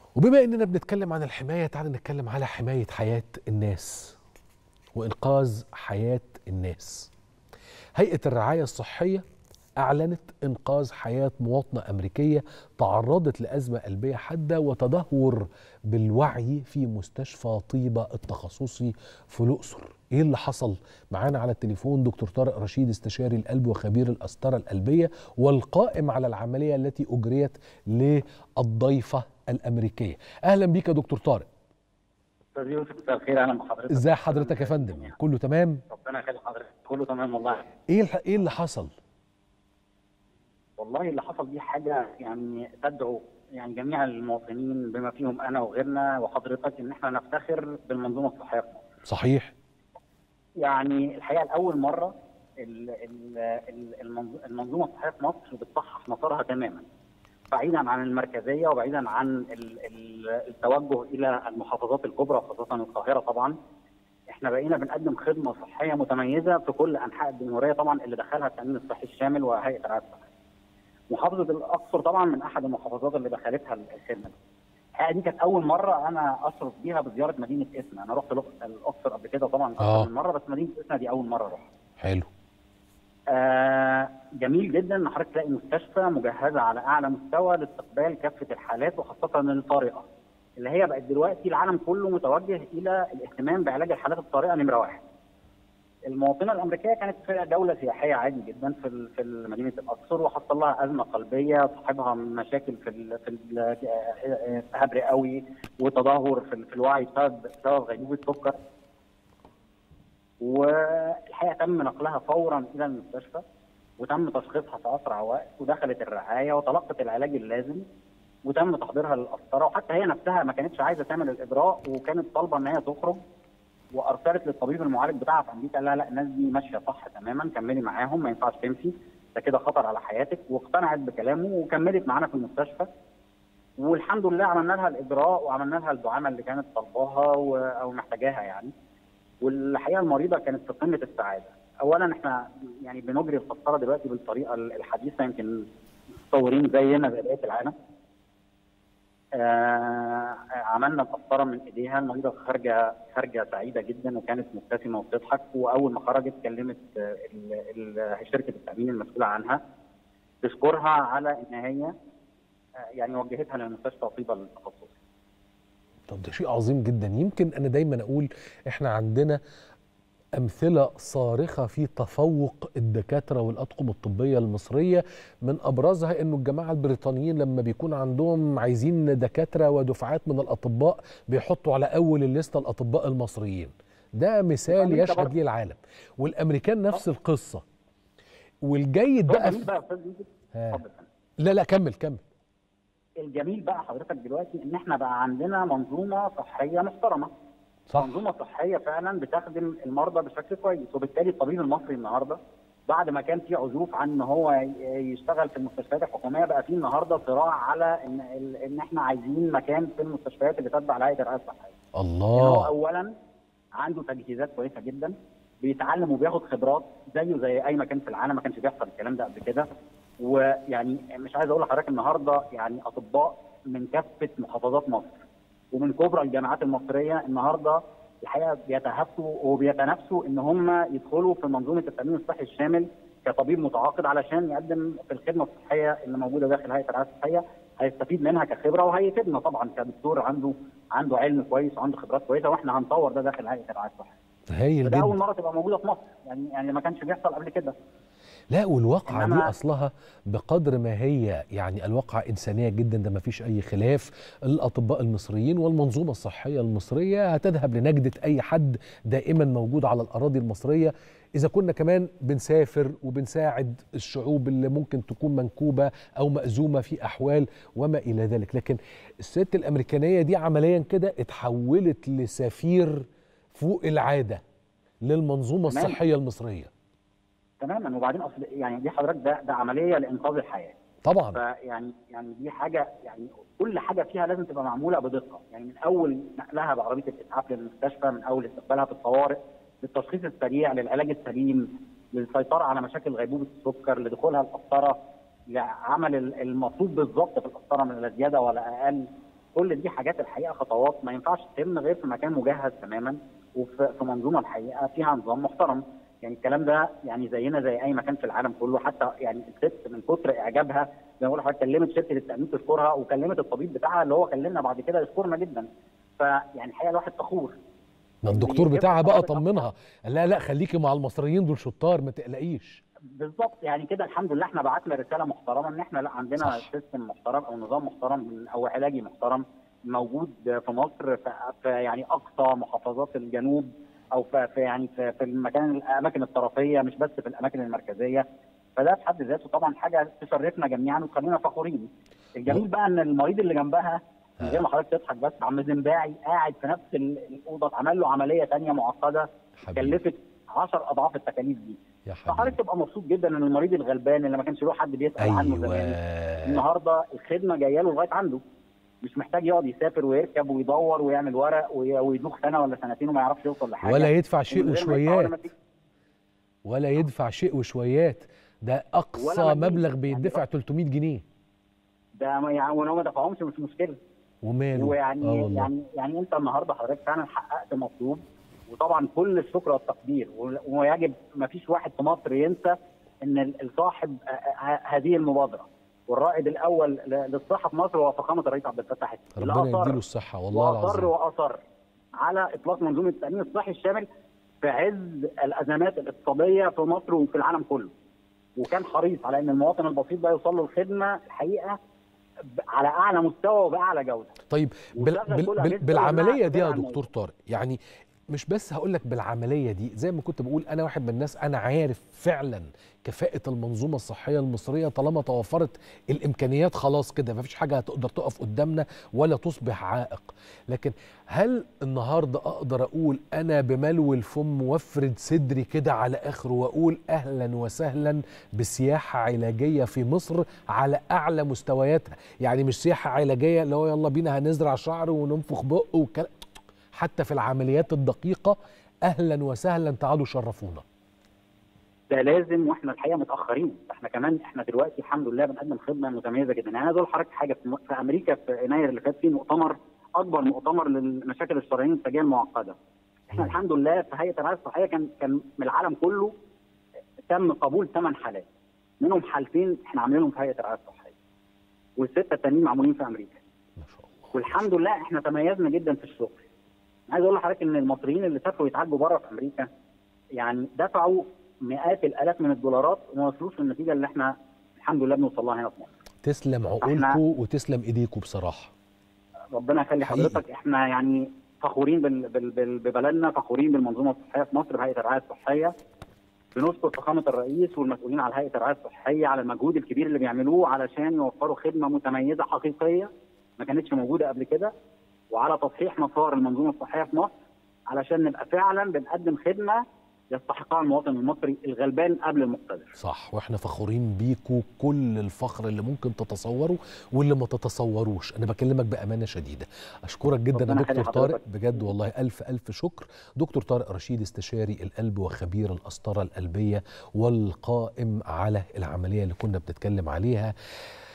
وبما اننا بنتكلم عن الحمايه تعال نتكلم على حمايه حياه الناس وانقاذ حياه الناس. هيئه الرعايه الصحيه اعلنت انقاذ حياه مواطنه امريكيه تعرضت لازمه قلبيه حاده وتدهور بالوعي في مستشفى طيبه التخصصي في الاقصر. ايه اللي حصل؟ معانا على التليفون دكتور طارق رشيد استشاري القلب وخبير القسطره القلبيه والقائم على العمليه التي اجريت للضيفه الامريكيه. اهلا بيك يا دكتور طارق. استاذ يوسف مساء الخير اهلا بحضرتك ازاي حضرتك يا فندم؟ كله تمام؟ ربنا يخلي حضرتك كله تمام والله ايه الح... ايه اللي حصل؟ والله اللي حصل دي حاجه يعني تدعو يعني جميع المواطنين بما فيهم انا وغيرنا وحضرتك ان احنا نفتخر بالمنظومه الصحيه في مصر. صحيح يعني الحقيقه لاول مره ال- ال- ال- المنظ- المنظومه الصحيه في مصر بتصحح مسارها تماما. بعيدا عن المركزيه وبعيدا عن ال- ال- التوجه الى المحافظات الكبرى خاصه القاهره طبعا. احنا بقينا بنقدم خدمه صحيه متميزه في كل انحاء الجمهوريه طبعا اللي دخلها التامين الصحي الشامل وهيئه الرعايه الصحيه. محافظه الاقصر طبعا من احد المحافظات اللي دخلتها الخدمه دي. الحقيقه دي كانت اول مره انا اشرف بيها بزياره مدينه اسنا، انا رحت الأق- الاقصر قبل كده طبعا آه. اكثر من مره بس مدينه اسنا دي اول مره اروح. حلو آه جميل جدا ان حضرتك تلاقي مستشفى مجهزه على اعلى مستوى لاستقبال كافه الحالات وخاصه الطارئه اللي هي بقت دلوقتي العالم كله متوجه الى الاهتمام بعلاج الحالات الطارئه نمره واحد. المواطنه الامريكيه كانت في دوله سياحيه عادي جدا في ال- في مدينه الاقصر وحصل لها ازمه قلبيه صاحبها مشاكل في ال في ال- آه، التهاب رئوي وتدهور في, ال- في الوعي بسبب بسبب غيبوبه سكر والحقيقه تم نقلها فورا الى المستشفى وتم تشخيصها في اسرع وقت ودخلت الرعايه وتلقت العلاج اللازم وتم تحضيرها للقسطره وحتى هي نفسها ما كانتش عايزه تعمل الاجراء وكانت طالبه ان هي تخرج وارسلت للطبيب المعالج بتاعها في امريكا قال لها لا الناس دي ماشيه صح تماما كملي معاهم ما ينفعش تمشي ده كده خطر على حياتك واقتنعت بكلامه وكملت معانا في المستشفى والحمد لله عملنا لها الاجراء وعملنا لها الدعامه اللي كانت طالباها و- او محتاجاها يعني والحقيقه المريضه كانت في قمه السعاده اولا احنا يعني بنجري القسطره دلوقتي بالطريقه الحديثه يمكن متطورين زينا زي بقيه العالم آه عملنا القسطره من ايديها المريضه خارجه خارجه سعيده جدا وكانت مبتسمه وبتضحك واول ما خرجت كلمت آه، ال- ال- شركه التامين المسؤوله عنها تشكرها على ان هي آه، يعني وجهتها للمستشفى طيبه التخصصي طب ده شيء عظيم جدا يمكن انا دايما اقول احنا عندنا امثله صارخه في تفوق الدكاتره والاطقم الطبيه المصريه من ابرزها انه الجماعه البريطانيين لما بيكون عندهم عايزين دكاتره ودفعات من الاطباء بيحطوا على اول الليسته الاطباء المصريين ده مثال وأمريكا يشهد برضه. ليه العالم والامريكان نفس القصه والجيد بقى الجميل في... بقى يا استاذ يوسف ها. اتفضل. لا لا كمل كمل الجميل بقى حضرتك دلوقتي ان احنا بقى عندنا منظومه صحيه محترمه صح منظومه صحيه فعلا بتخدم المرضى بشكل كويس وبالتالي الطبيب المصري النهارده بعد ما كان في عزوف عن ان هو ي- يشتغل في المستشفيات الحكوميه بقى في النهارده صراع على ان ان احنا عايزين مكان في المستشفيات اللي تتبع لهيئه الرعايه الصحيه. يعني هو الله اولا عنده تجهيزات كويسه جدا بيتعلم وبياخد خبرات زيه زي اي مكان في العالم ما كانش بيحصل الكلام ده قبل كده ويعني مش عايز اقول لحضرتك النهارده يعني اطباء من كافه محافظات مصر ومن كبرى الجامعات المصريه النهارده الحقيقه بيتهافوا وبيتنافسوا ان هم يدخلوا في منظومه التامين الصحي الشامل كطبيب متعاقد علشان يقدم في الخدمه الصحيه اللي موجوده داخل هيئه الرعايه الصحيه هيستفيد منها كخبره وهيفيدنا طبعا كدكتور عنده عنده علم كويس وعنده خبرات كويسه واحنا هنطور ده داخل هيئه الرعايه الصحيه. هايل فده اول جدا مره تبقى موجوده في مصر يعني يعني ما كانش بيحصل قبل كده. لا والواقعة دي إنما- أصلها بقدر ما هي يعني الواقعة إنسانية جدا ده ما فيش أي خلاف الأطباء المصريين والمنظومة الصحية المصرية هتذهب لنجدة أي حد دائما موجود على الأراضي المصرية إذا كنا كمان بنسافر وبنساعد الشعوب اللي ممكن تكون منكوبة أو مأزومة في أحوال وما إلى ذلك لكن الست الأمريكانية دي عمليا كده اتحولت لسفير فوق العادة للمنظومة تمام. الصحية المصرية تماما وبعدين اصل يعني دي حضرتك ده ده عمليه لانقاذ الحياه. طبعا فيعني يعني دي حاجه يعني كل حاجه فيها لازم تبقى معموله بدقه يعني من اول نقلها بعربيه الاسعاف للمستشفى من اول استقبالها في الطوارئ للتشخيص السريع للعلاج السليم للسيطره على مشاكل غيبوبه السكر لدخولها القسطره لعمل ال- المطلوب بالظبط في القسطره من لا زياده ولا اقل كل دي حاجات الحقيقه خطوات ما ينفعش تتم غير في مكان مجهز تماما وفي في منظومه الحقيقه فيها نظام محترم يعني الكلام ده يعني زينا زي اي مكان في العالم كله حتى يعني الست من كتر اعجابها زي ما بقول لحضرتك كلمت شركه التامين تشكرها وكلمت الطبيب بتاعها اللي هو كلمنا بعد كده يشكرنا جدا فيعني الحقيقه الواحد فخور ما الدكتور اللي بتاعها يبقى بقى طالب طمنها قال لها لا خليكي مع المصريين دول شطار ما تقلقيش بالظبط يعني كده الحمد لله احنا بعتنا رساله محترمه ان احنا لا عندنا صح. سيستم محترم او نظام محترم او علاجي محترم موجود في مصر في, في يعني اقصى محافظات الجنوب او في, في يعني في, في المكان الاماكن الطرفيه مش بس في الاماكن المركزيه فده في حد ذاته طبعا حاجه تشرفنا جميعا وتخلينا فخورين الجميل بقى ان المريض اللي جنبها من غير ما حضرتك تضحك بس عم زنباعي قاعد في نفس ال- الاوضه اتعمل له عمليه ثانيه معقده حبيبي كلفت 10 اضعاف التكاليف دي يا فحضرتك حبيبي تبقى مبسوط جدا ان المريض الغلبان اللي ما كانش له حد بيسال عنه زمان ايوه النهارده الخدمه جايه له لغايه عنده مش محتاج يقعد يسافر ويركب ويدور ويعمل ورق وي- ويدوخ سنه ولا سنتين وما يعرفش يوصل لحاجه ولا يدفع شيء من غير ما يدفع ولا وشويات ما فيش. ولا يدفع شيء وشويات ده اقصى ولا مجنيه. مبلغ يعني بيدفع 300 جنيه ده ما يعني ولو ما دفعهمش مش مشكله وماله ويعني اه والله يعني يعني انت النهارده حضرتك فعلا حققت مطلوب وطبعا كل الشكر والتقدير و- ويجب ما فيش واحد في مصر ينسى ان ال- الصاحب آه، آه، هذه المبادره والرائد الاول ل- للصحه في مصر هو فخامه الرئيس عبد الفتاح السيسي اللي ربنا أصر يديله الصحه والله واصر العظيم واصر على اطلاق منظومه التامين الصحي الشامل في عز الازمات الاقتصاديه في مصر وفي العالم كله وكان حريص على ان المواطن البسيط ده يوصل له الخدمه الحقيقه ب- على اعلى مستوى وباعلى جوده طيب بال وشغل بال كل بال أجهزة بالعمليه ومنع دي يا كتير عن دكتور طارق يعني مش بس هقول لك بالعمليه دي زي ما كنت بقول انا واحد من الناس انا عارف فعلا كفاءه المنظومه الصحيه المصريه طالما توفرت الامكانيات خلاص كده مفيش حاجه هتقدر تقف قدامنا ولا تصبح عائق لكن هل النهارده اقدر اقول انا بملو الفم وافرد صدري كده على اخره واقول اهلا وسهلا بسياحه علاجيه في مصر على اعلى مستوياتها يعني مش سياحه علاجيه اللي هو يلا بينا هنزرع شعر وننفخ بق والكلام حتى في العمليات الدقيقه اهلا وسهلا تعالوا شرفونا ده لازم واحنا الحقيقه متاخرين احنا كمان احنا دلوقتي الحمد لله بنقدم خدمه متميزه جدا يعني انا دول حضرتك حاجه في, م- في امريكا في يناير اللي فات في مؤتمر اكبر مؤتمر للمشاكل الشرايين الانتاجيه المعقده احنا مم. الحمد لله في هيئه الرعايه الصحيه كان كان من العالم كله تم قبول ثمان حالات منهم حالتين احنا عاملينهم في هيئه الرعايه الصحيه والسته التانيين معمولين في امريكا ما شاء الله والحمد لله احنا تميزنا جدا في الشغل. عايز اقول لحضرتك ان المصريين اللي سافروا يتعالجوا بره في امريكا يعني دفعوا مئات الالاف من الدولارات وما وصلوش للنتيجه اللي احنا الحمد لله بنوصل لها هنا في مصر. تسلم عقولكم وتسلم ايديكم بصراحه ربنا يخلي حقيقي. حضرتك احنا يعني فخورين بال- بال- بال- ببلدنا فخورين بالمنظومه الصحيه في مصر بهيئه الرعايه الصحيه بنشكر فخامه الرئيس والمسؤولين على هيئه الرعايه الصحيه على المجهود الكبير اللي بيعملوه علشان يوفروا خدمه متميزه حقيقيه ما كانتش موجوده قبل كده وعلى تصحيح مسار المنظومه الصحيه في مصر علشان نبقى فعلا بنقدم خدمه يستحقها المواطن المصري الغلبان قبل المقتدر صح واحنا فخورين بيكوا كل الفخر اللي ممكن تتصوروا واللي ما تتصوروش انا بكلمك بامانه شديده اشكرك جدا يا ربنا يخلي دكتور طارق حضرتك. بجد والله الف الف شكر دكتور طارق رشيد استشاري القلب وخبير القسطره القلبيه والقائم على العمليه اللي كنا بنتكلم عليها